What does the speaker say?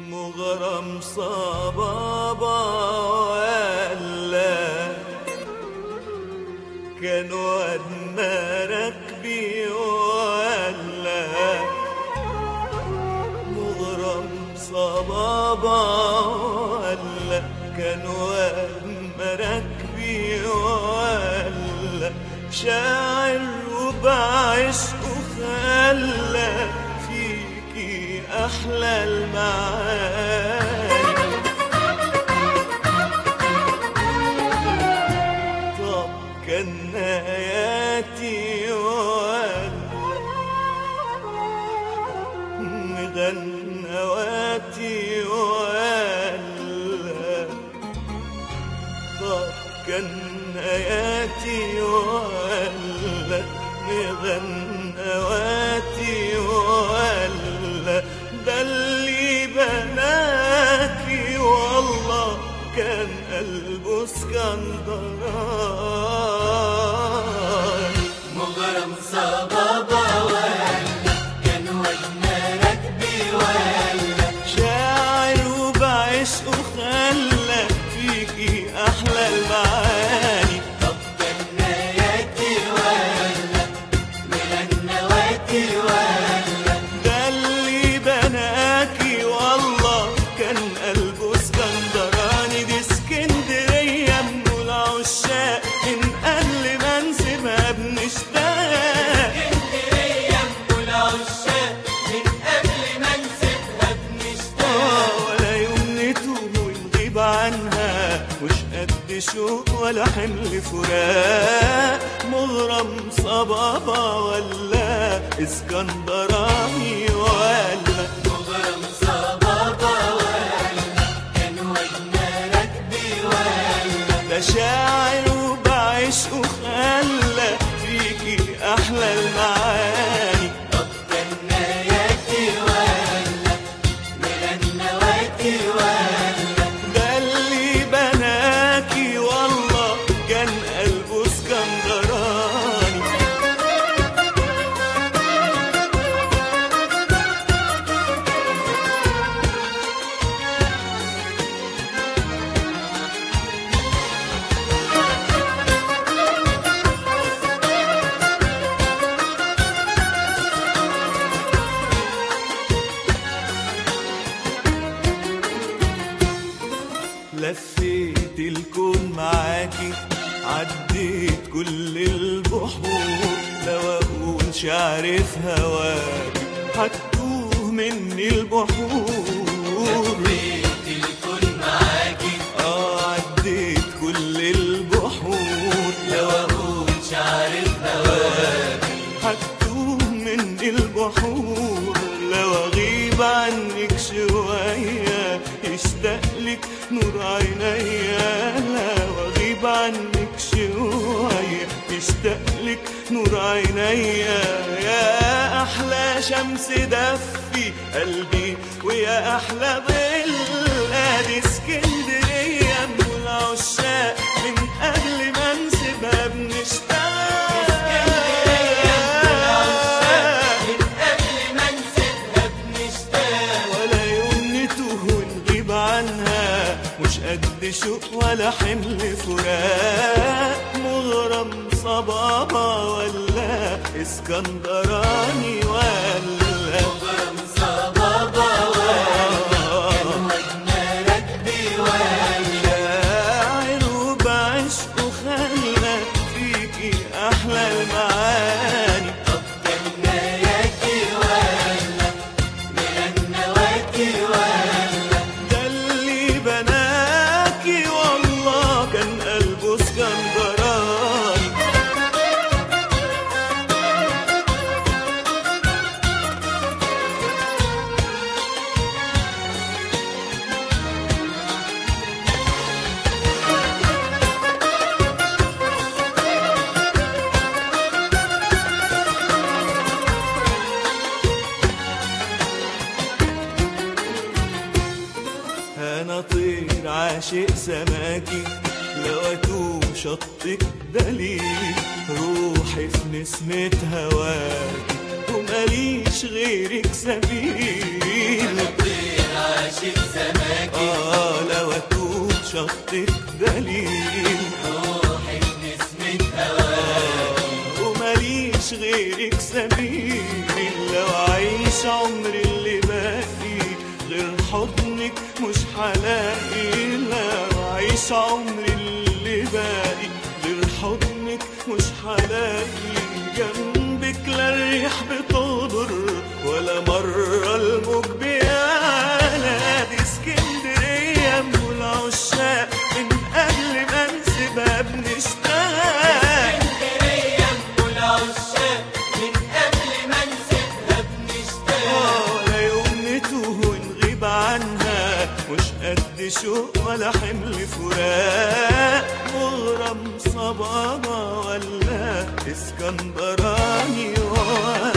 مغرم صبابا ولا كان ودنا ركبي ولا مغرم صبابا ولا كان ودنا ركبي ولا شاعر وبعشق خلى فيكي أحلى المعاني طب كان نهاياتي ولا مغنواتي ولا طب كان نهاياتي ولا مغنواتي ولا ده اللي بناكي والله كان قلبه اسكندراني مغرم صبابا ولا كان وجنا ركبي ولا شاعر وبعشقه خلى فيكي احلى المعاني طب جناياتي ولا مغنواتي ولا ده اللي بناكي والله كان قلبه اسكندراني دي اسكندريه من العشاق من قبل ما نسيبها بنشتاق اسكندرية ام العشاق من قبل ما نسيبها بنشتاق آه، ولا يوم نتوه ونغيب عنها مش قد شوق ولا حمل فراق مغرم صبابة ولا اسكندراني ولا مغرم صبابا ولا كان وجنا ركبي ولا ده شاعر وبعشقه خلى فيكي احلى المعاني طب جناياتي ولا مغنواتي ولا ده اللي بناكي والله كان قلبه اسكندراني لفيت الكون معاكي عديت كل البحور لو اقولش عارف هواكي هتوه مني البحور بيت الكل معاكي اه عديت كل البحور لو اقولش عارف هواكي هتوه مني البحور لو اغيب عنك شوية يشتاقلك نور عينيا لو اغيب عنك شوية يشتاقلك نور عينيا يا احلى شمس دفي قلبي ويا احلى ظل ادي اسكندرية من العشاق من قبل ما نسيبها بنشتاق من قبل ما نسيبها بنشتاق ولا يوم نتوه ونغيب عنها مش قد شوق ولا حمل فراق مغرم صبابة ولا اسكندراني ولا مغرم صبابا ولا كان وجنا ركبي ولا شاعر وبعشقه خلى فيكي أحلى المعاني طب جناياتي ولا مغنواتي ولا ده اللي بناكي والله كان قلبه اسكندراني انا طير عاشق سماكي لو اتوه شطك دليل روحي في نسمة هواكي وماليش غيرك سبيل طير عاشق سماكي آه لو أتوب شطك دليل روحي في نسمة هواك ومليش غيرك سبيل لو عايش عمري اللي باقي غير حضنك مش هلاقي لو عايش عمري اللي باقي غير حضنك مش هلاقي جنبك لا الريح بتقدر ولا مرة الموج بيعلى دي اسكندرية ام العشاق من قبل ما نسيبها بنشتاق اسكندرية ام العشاق من قبل ما نسيبها بنشتاق ولا يوم نتوه ونغيب عنها مش قد شوق ولا حمل فراق مغرم صبابة ولا اسكندراني ولا